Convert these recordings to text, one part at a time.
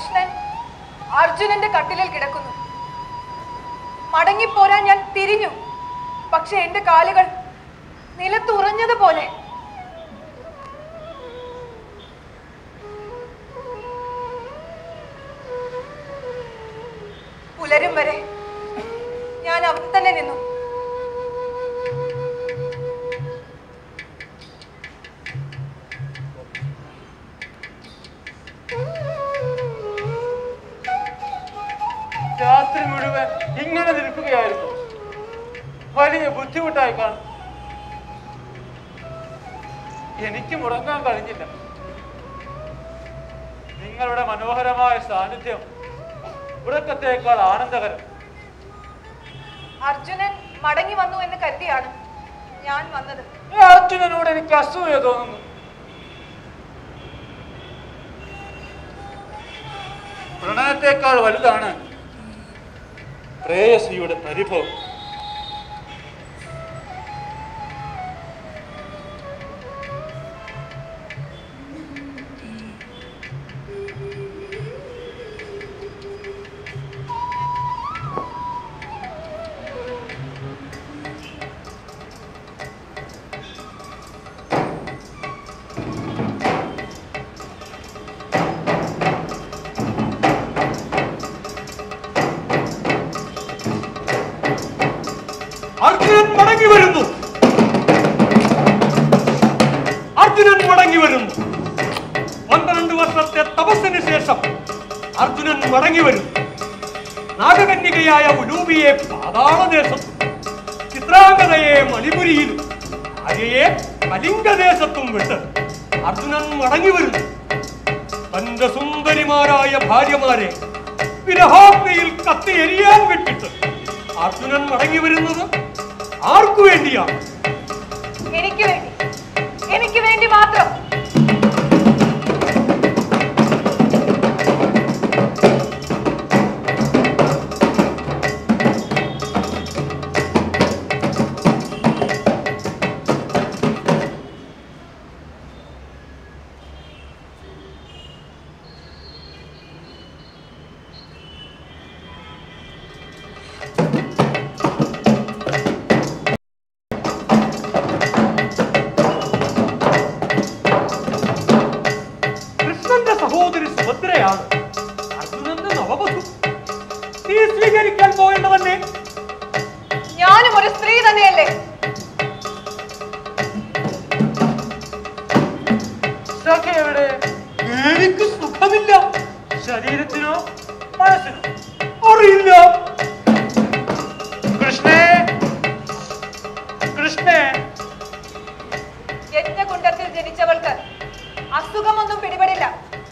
കൃഷ്ണൻ അർജുനന്റെ കട്ടിലിൽ കിടക്കുന്നു മടങ്ങിപ്പോരാൻ ഞാൻ തിരിഞ്ഞു പക്ഷെ എന്റെ കാലുകൾ നിലത്തുറഞ്ഞതുപോലെ പുലരും വരെ ഞാൻ അവിടെ തന്നെ നിന്നു രാത്രി മുഴുവൻ ഇങ്ങനെ നിൽക്കുകയായിരുന്നു വലിയ ബുദ്ധിമുട്ടായി കാണും എനിക്ക് മുടങ്ങാൻ കഴിഞ്ഞില്ല നിങ്ങളുടെ മനോഹരമായ സാന്നിധ്യം ഉറക്കത്തേക്കാൾ ആനന്ദകരം അർജുനൻ മടങ്ങി വന്നു എന്ന് കരുതിയാണ് ഞാൻ വന്നത് ഈ അർജുനനോട് എനിക്ക് അസൂയ തോന്നുന്നു പ്രണയത്തേക്കാൾ വലുതാണ് പ്രേയസിയുടെ പരിഭവം അർജുനൻ മടങ്ങി വരുന്നു അർജുനൻ മടങ്ങി വരുന്നു പന്ത്രണ്ട് വർഷത്തെ തപസ്സിന് ശേഷം അർജുനൻ മടങ്ങി വരുന്നു നാഗകന്യകയായ ഉലൂബിയെ പാതാളദേശത്തും ചിത്രാംഗതയെ മണിപുരിയിലും ആര്യയെ കലിംഗദേശത്തും വിട്ട് അർജുനൻ മടങ്ങി വരുന്നു തന്റെ സുന്ദരിമാരായ ഭാര്യമാരെ വിരഹാഗ്നിയിൽ കത്തി എരിയാൻ വിട്ടിട്ട് അർജുനൻ മടങ്ങി വരുന്നത് ആർക്കു വേണ്ടിയാണ് എനിക്ക് വേണ്ടി എനിക്ക് വേണ്ടി മാത്രം കൃഷ്ണന്റെ സഹോദരി സുഭദ്രയാണ് അർജുനന്റെ നവവധു നീ സ്വീകരിക്കാൻ പോകേണ്ടതന്നെ ഞാനും ഒരു സ്ത്രീ തന്നെയല്ലേ സഖ എവിടെ എനിക്ക് സുഖമില്ല ശരീരത്തിനോ മനസ്സിനോ അറിയില്ല കൃഷ്ണേ കൃഷ്ണേ യജ്ഞകുണ്ടത്തിൽ ജനിച്ചവൾക്ക് അസുഖമൊന്നും പിടിപെടില്ല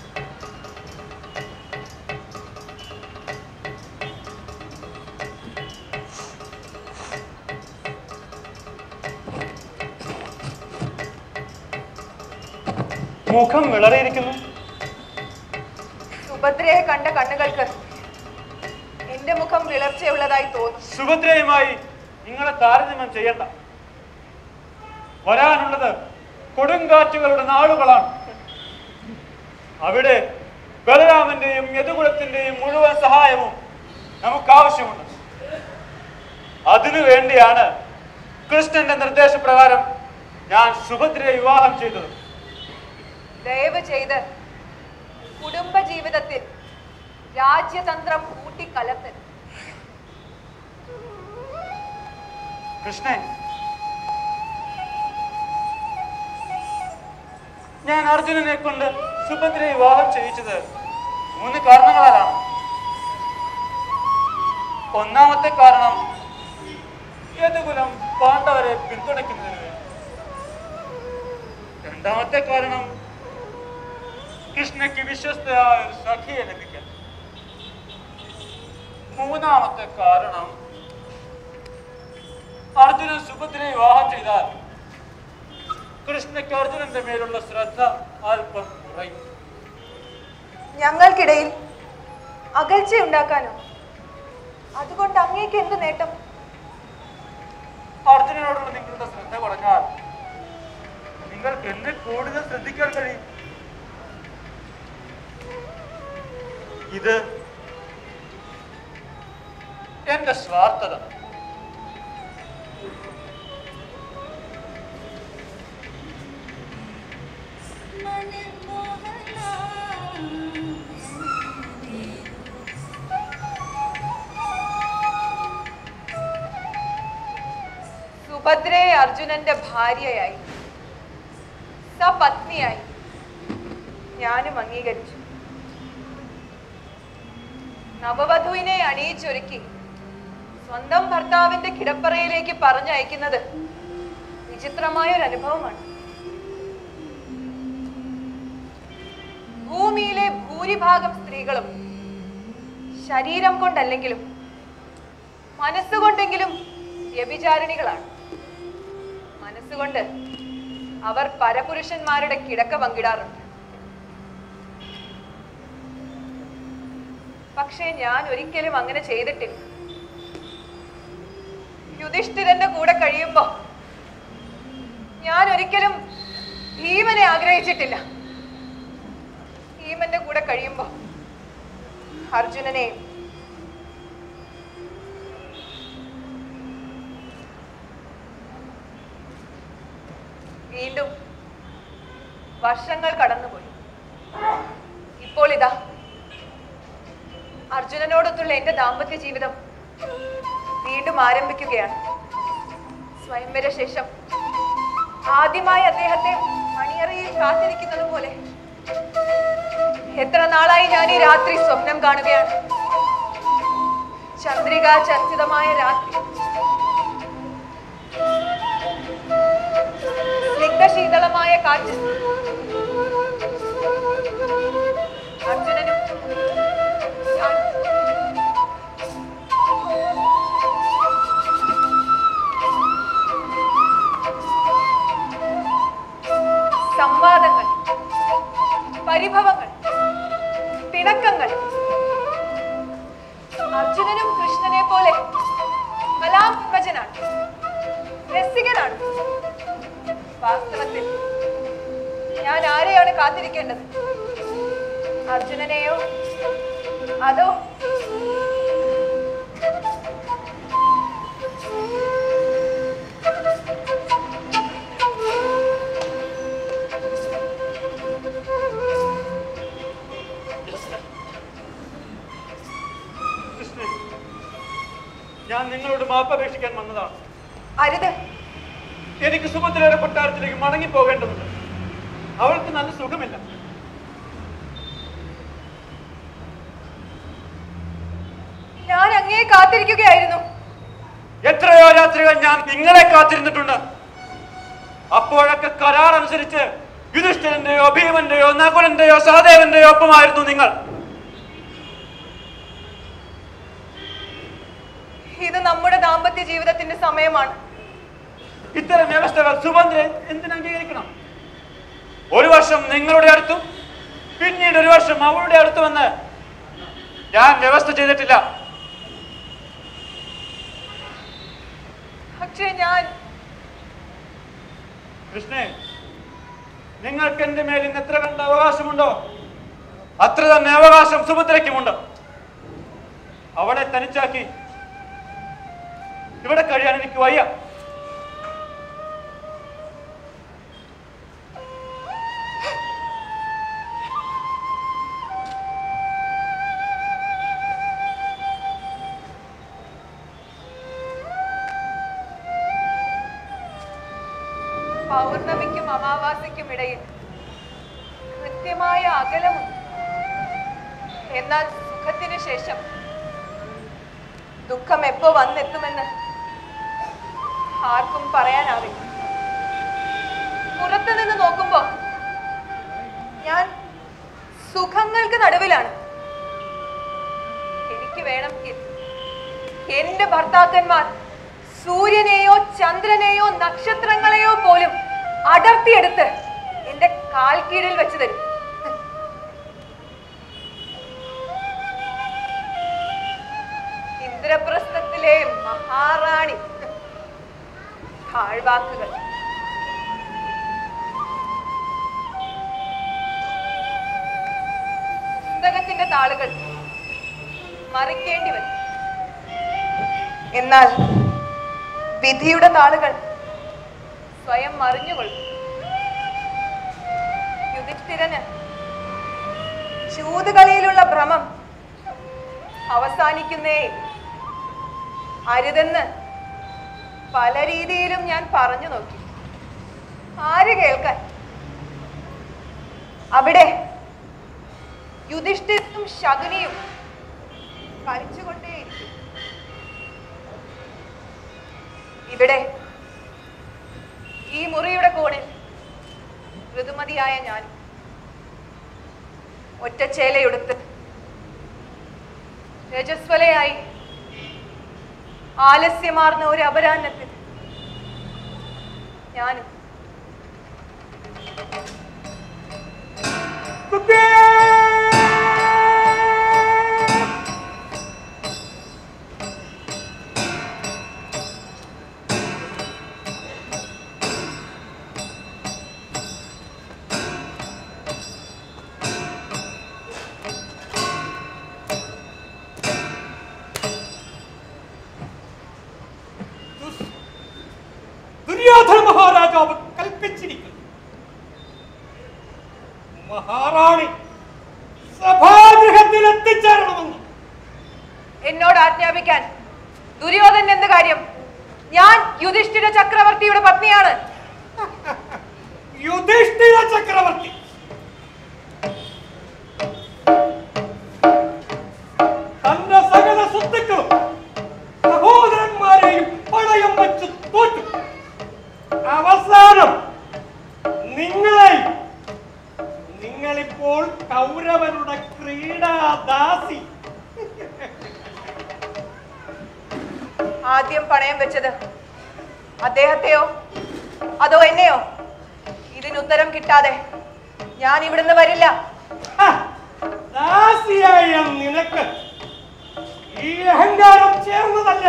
മുഖം വിളറിയിരിക്കുന്നു സുഭദ്രയെ കണ്ട കണ്ണുകൾക്ക് എന്റെ മുഖം വിളർച്ചയുള്ളതായി തോന്നും സുഭദ്രയുമായി നിങ്ങളെ താരതമ്യം ചെയ്യണ്ട വരാനുള്ളത് കൊടുങ്കാറ്റുകളുടെ നാളുകളാണ് അവിടെ ബലരാമന്റെയും യദുകുലത്തിന്റെയും മുഴുവൻ സഹായവും നമുക്ക് ആവശ്യമുണ്ട് അതിനു വേണ്ടിയാണ് കൃഷ്ണന്റെ നിർദ്ദേശപ്രകാരം ഞാൻ സുഭദ്രയെ വിവാഹം ചെയ്തത് ദയവ് ചെയ്ത് കുടുംബ ജീവിതത്തിൽ രാജ്യതന്ത്രം കൂട്ടിക്കലർത്തരുത് കൃഷ്ണൻ ഞാൻ അർജുനനെ കൊണ്ട് സുഭദ്രയെ വിവാഹം ചെയ്യിച്ചത് മൂന്ന് കാരണങ്ങളാലാണ് ഒന്നാമത്തെ കാരണം യദുകുലം പാണ്ഡവരെ പിന്തുണയ്ക്കുന്നതിന് വേണ്ടി രണ്ടാമത്തെ കാരണം കൃഷ്ണയ്ക്ക് വിശ്വസ്തയായ ഒരു സഖിയെ ലഭിക്കാൻ മൂന്നാമത്തെ കാരണം അർജുനൻ സുഭദ്രയെ വിവാഹം ചെയ്താൽ കൃഷ്ണയ്ക്ക് അർജുനന്റെ മേലുള്ള ശ്രദ്ധ അല്പം കുറയും ഞങ്ങൾക്കിടയിൽ അകൽച്ചയുണ്ടാക്കാനോ അതുകൊണ്ട് അങ്ങേക്ക് എന്ത് നേട്ടം അർജുനനോടുള്ള നിങ്ങളുടെ ശ്രദ്ധ കുറഞ്ഞാൽ നിങ്ങൾക്ക് എന്നെ കൂടുതൽ ശ്രദ്ധിക്കാൻ കഴിയും ഇത് എന്റെ സ്വാർത്ഥത സുഭദ്രയെ അർജുനന്റെ ഭാര്യയായി സപത്നിയായി ഞാനും അംഗീകരിച്ചു നവവധുവിനെ അണിയിച്ചൊരുക്കി സ്വന്തം ഭർത്താവിന്റെ കിടപ്പറയിലേക്ക് പറഞ്ഞയക്കുന്നത് വിചിത്രമായ ഒരു അനുഭവമാണ് ഭൂമിയിലെ ഭൂരിഭാഗം സ്ത്രീകളും ശരീരം കൊണ്ടല്ലെങ്കിലും മനസ്സുകൊണ്ടെങ്കിലും വ്യഭിചാരിണികളാണ് മനസ്സുകൊണ്ട് അവർ പരപുരുഷന്മാരുടെ കിടക്ക പങ്കിടാറുണ്ട് പക്ഷേ ഞാൻ ഒരിക്കലും അങ്ങനെ ചെയ്തിട്ടില്ല യുധിഷ്ഠിരന്റെ കൂടെ കഴിയുമ്പോ ഞാൻ ഒരിക്കലും ഭീമനെ ആഗ്രഹിച്ചിട്ടില്ല ഭീമന്റെ കൂടെ കഴിയുമ്പോ അർജുനനെയും വീണ്ടും വർഷങ്ങൾ കടന്നുപോയി ഇപ്പോൾ ഇതാ അർജുനനോടൊത്തുള്ള എന്റെ ദാമ്പത്യ ജീവിതം വീണ്ടും ആരംഭിക്കുകയാണ് സ്വയംവര ശേഷം ആദ്യമായി അദ്ദേഹത്തെ മണിയറയിൽ കാത്തിരിക്കുന്നത് പോലെ എത്ര നാളായി ഞാൻ ഈ രാത്രി സ്വപ്നം കാണുകയാണ് ചന്ദ്രിക ചർച്ചിതമായ രാത്രി സ്നിഗ്ധശീതളമായ കാറ്റ് അർജുനനും ഞാൻ സംവാദങ്ങൾ പരിഭവങ്ങൾ പിണക്കങ്ങൾ അർജുനനും കൃഷ്ണനെ പോലെ കലാത്മജനാണ് രസികനാണ് വാസ്തവത്തിൽ ഞാൻ ആരെയാണ് കാത്തിരിക്കേണ്ടത് അർജുനനെയോ അതോ കൃഷ്ണൻ ഞാൻ നിങ്ങളോട് മാപ്പപേക്ഷിക്കാൻ വന്നതാണ് അരുത് എനിക്ക് സുഭദ്രയുടെ കൊട്ടാരത്തിലേക്ക് മടങ്ങി പോകേണ്ടതുണ്ട് അവൾക്ക് നല്ല സുഖമില്ല ഞാൻ അങ്ങേ കാത്തിരിക്കുകയായിരുന്നു എത്രയോ രാത്രികൾ ഞാൻ നിങ്ങളെ കാത്തിരുന്നിട്ടുണ്ട് അപ്പോഴൊക്കെ കരാർ അനുസരിച്ച് യുധിഷ്ഠിരന്റെയോ ഭീമന്റെയോ നകുലന്റെയോ സഹദേവന്റെയോ ഒപ്പമായിരുന്നു നിങ്ങൾ ഇത് നമ്മുടെ ദാമ്പത്യ ജീവിതത്തിന്റെ സമയമാണ് ഇത്തരം വ്യവസ്ഥകൾ സുഭദ്ര എന്തിനു അംഗീകരിക്കണം ഒരു വർഷം നിങ്ങളുടെ അടുത്തും പിന്നീട് ഒരു വർഷം അവളുടെ അടുത്ത് വന്ന് ഞാൻ വ്യവസ്ഥ ചെയ്തിട്ടില്ല പക്ഷേ ഞാൻ കൃഷ്ണേ നിങ്ങൾക്ക് എന്റെ മേൽ ഇന്ന് എത്ര കണ്ട അവകാശമുണ്ടോ അത്ര തന്നെ അവകാശം സുഭദ്രയ്ക്കുമുണ്ട് അവളെ തനിച്ചാക്കി ഇവിടെ കഴിയാൻ എനിക്ക് വയ്യ പൗർണമിക്കും അമാവാസിക്കും ഇടയിൽ കൃത്യമായ അകലമുണ്ട് എന്നാൽ സുഖത്തിന് ശേഷം ദുഃഖം എപ്പോ വന്നെത്തുമെന്ന് ആർക്കും പറയാനാവില്ല പുറത്തു നിന്ന് നോക്കുമ്പോ ഞാൻ സുഖങ്ങൾക്ക് നടുവിലാണ് എനിക്ക് വേണമെങ്കിൽ എന്റെ ഭർത്താക്കന്മാർ സൂര്യനെയോ ചന്ദ്രനെയോ നക്ഷത്രങ്ങളെയോ പോലും അടർത്തിയെടുത്ത് എന്റെ കാൽ കീഴിൽ വെച്ച് തരും ഇന്ദ്രപ്രസ്ഥത്തിലെ മഹാറാണി താഴ്വാക്കുകൾ പുസ്തകത്തിന്റെ താളുകൾ മറിക്കേണ്ടി വരും എന്നാൽ വിധിയുടെ താളുകൾ സ്വയം മറിഞ്ഞുകൊള്ളും യുധിഷ്ഠിരന് ചൂതുകളിയിലുള്ള ഭ്രമം അവസാനിക്കുന്നേ അരുതെന്ന് പല രീതിയിലും ഞാൻ പറഞ്ഞു നോക്കി ആര് കേൾക്കാൻ അവിടെ യുധിഷ്ഠിരനും ശകുനിയും കളിച്ചുകൊണ്ടേയിരിക്കും ഇവിടെ ഈ മുറിയുടെ കോണിൽ ഋതുമതിയായ ഞാൻ ഒറ്റച്ചേലയുടുത്ത് രജസ്വലയായി ആലസ്യമാർന്ന ഒരു അപരാഹ്നത്തിൽ ഞാനും ദുര്യോധന മഹാരാജാവ് കൽപ്പിച്ചിരിക്കുന്നു മഹാറാണി സഭാഗൃഹത്തിൽ എത്തിച്ചേരണമെന്ന് എന്നോട് ആജ്ഞാപിക്കാൻ ദുര്യോധൻ എന്ത് കാര്യം ഞാൻ യുധിഷ്ഠിര ചക്രവർത്തിയുടെ പത്നിയാണ് യുധിഷ്ഠിര ചക്രവർത്തി തന്റെ സകല സ്വത്തുക്കളും സഹോദരന്മാരെയും പണയം വെച്ച് തോറ്റു അവസാനം നിങ്ങളെ നിങ്ങളിപ്പോൾ കൗരവരുടെ ക്രീഡാദാസി ആദ്യം പണയം വെച്ചത് അദ്ദേഹത്തെയോ അതോ എന്നെയോ ഇതിനുത്തരം കിട്ടാതെ ഞാൻ ഇവിടുന്ന് വരില്ല ഹ, ദാസിയായ നിനക്ക് ഈ അഹങ്കാരം ചേർന്നതല്ല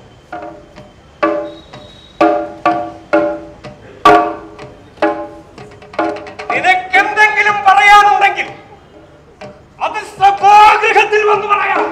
നിനക്കെന്തെങ്കിലും പറയാനുണ്ടെങ്കിൽ അത് സഭാഗൃഹത്തിൽ വന്ന് പറയാം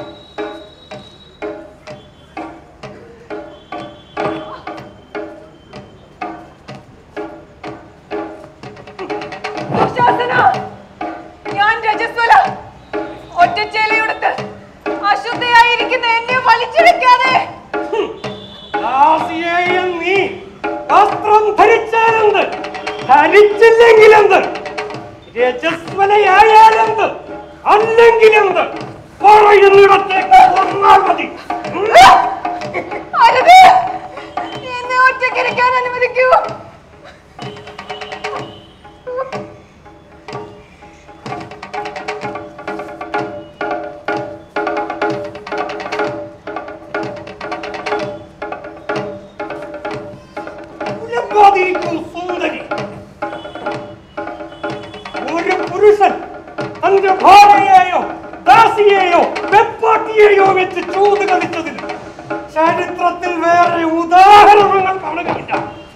ദുശാസന ഞാൻ രജസ്വല ഒറ്റച്ചേലയെടുത്ത് അശുദ്ധയായിരിക്കുന്ന എന്നെ വലിച്ചെടുക്കാതെ ദാസിയെയും നീ വസ്ത്രം ധരിച്ചാലെന്ത് ധരിച്ചില്ലെങ്കിലെന്ത് രജസ്വലയായാലെന്ത് അല്ലെങ്കിലെന്ത് പറയുന്നിടത്തേക്ക് വന്നാൽ മതി ഉം. അരുത് എന്നെ ഒറ്റയ്ക്കിരിക്കാൻ അനുവദിക്കൂ ഉലപ്പാതിരിക്കും സുന്ദരി ഒരു പുരുഷൻ തന്റെ ഭാര്യയെയോ ദാസിയെയോ വെപ്പാട്ടിയെയോ വെച്ച് ചൂത് കളിച്ചതിന് ചരിത്രത്തിൽ വേറെ ഉദാഹരണങ്ങൾ കാണുകയില്ല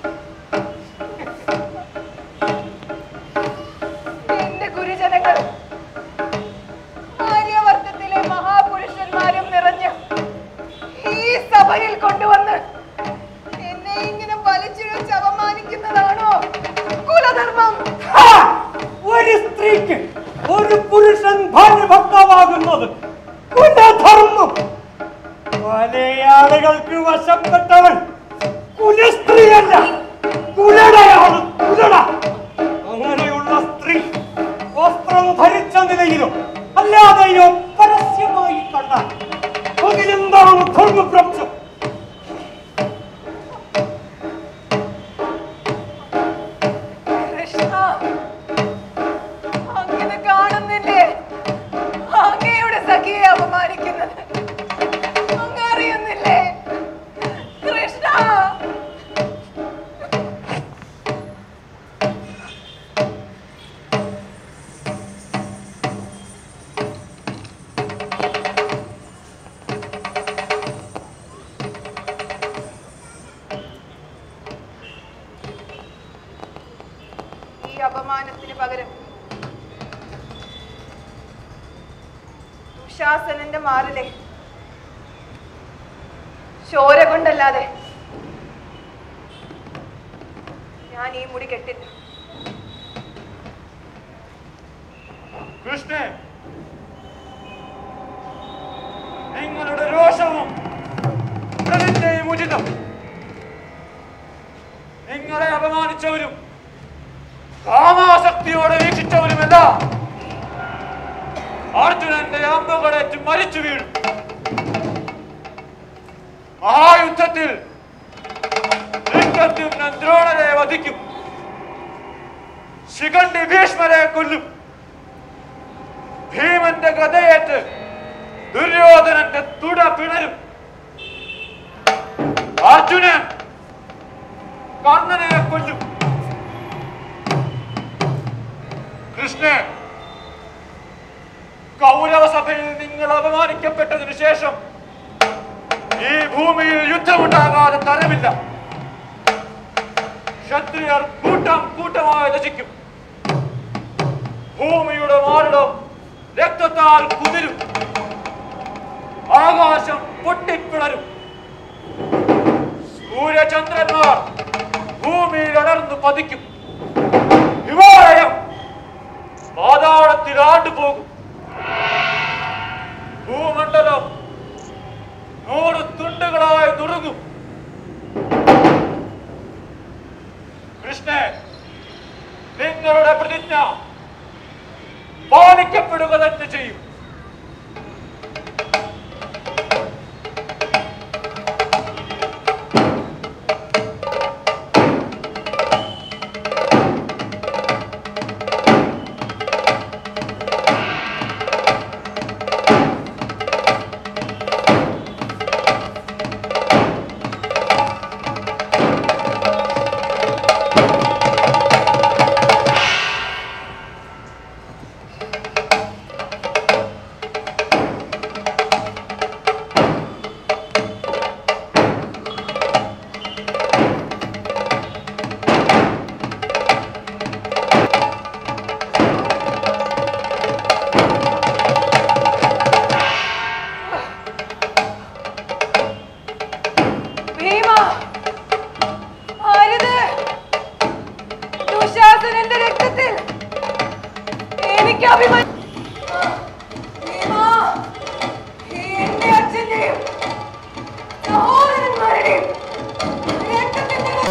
എന്റെ ഗുരുജനങ്ങൾ ആര്യവർത്തത്തിലെ മഹാപുരുഷന്മാരും നിറഞ്ഞ് ഈ സഭയിൽ കൊണ്ടുവന്ന് എന്നെ ഇങ്ങനെ വലിച്ചിഴച്ച് അപമാനിക്കുന്നതാണോ കുലധർമ്മം ഹാ! ഒരു സ്ത്രീക്ക് ഒരു പുരുഷൻ ഭാര്യ ഭർത്താവാകുന്നത് കുലധർമ്മം പല ആളുകൾക്ക് വശപ്പെട്ടവൻ കുലസ്ത്രീയല്ല കുലടയാണ് കുലട അങ്ങനെയുള്ള സ്ത്രീ വസ്ത്രം ധരിച്ച നിലയിലോ അല്ലാതെയോ പരസ്യമായി കണ്ടാൽ അതിലെന്താണ് ധർമ്മപ്രപഞ്ചം കൃഷ്ണ അങ്ങനെ കാണുന്നില്ലേ അങ്ങയുടെ സഖിയെ അപമാനിക്കുന്നത് അങ്ങ് അറിയുന്നില്ലേ കൃഷ്ണ ഈ അപമാനത്തിന് പകരം ദുശാസനന്റെ മാറിലെ ചോര കൊണ്ടല്ലാതെ ഞാൻ ഈ മുടി കെട്ടില്ല കൃഷ്ണൻ നിങ്ങളുടെ രോഷവും പ്രതിജ്ഞയും ഉചിതം നിങ്ങളെ അപമാനിച്ചവരും കാമാസക്തിയോടെ വീക്ഷിച്ചവരുമെല്ലാം അർജുനന്റെ അമ്പുകളേറ്റ് മരിച്ചു വീഴും മഹായുദ്ധത്തിൽ ധൃഷ്ടദ്യുമ്നൻ ദ്രോണരെ വധിക്കും ശിഖണ്ഡി ഭീഷ്മരെ കൊല്ലും ഭീമന്റെ ഗതയേറ്റ് ദുര്യോധനന്റെ തുട പിണരും അർജുനൻ കർണനെ കൊല്ലും കൃഷ്ണൻ കൗരവ സഭയിൽ നിങ്ങൾ അപമാനിക്കപ്പെട്ടതിനു ശേഷം ഈ ഭൂമിയിൽ യുദ്ധമുണ്ടാകാതെ തരമില്ല ക്ഷത്രിയർ കൂട്ടം കൂട്ടമായി നശിക്കും ഭൂമിയുടെ മാറിടം രക്തത്താൽ കുതിരും ആകാശം പൊട്ടിപ്പിളരും സൂര്യചന്ദ്രന്മാർ ഭൂമിയിൽ അടർന്നു പതിക്കും ഹിമാലയം പാതാളത്തിൽ ആണ്ടുപോകും ഭൂമണ്ഡലം നൂറ് തുണ്ടുകളായി നുറുങ്ങും കൃഷ്ണേ നിങ്ങളുടെ പ്രതിജ്ഞ പാലിക്കപ്പെടുക തന്നെ ചെയ്യും ഭീമ അരുത് ദുശാസനന്റെ രക്തത്തിൽ എനിക്ക് അഭിമാനം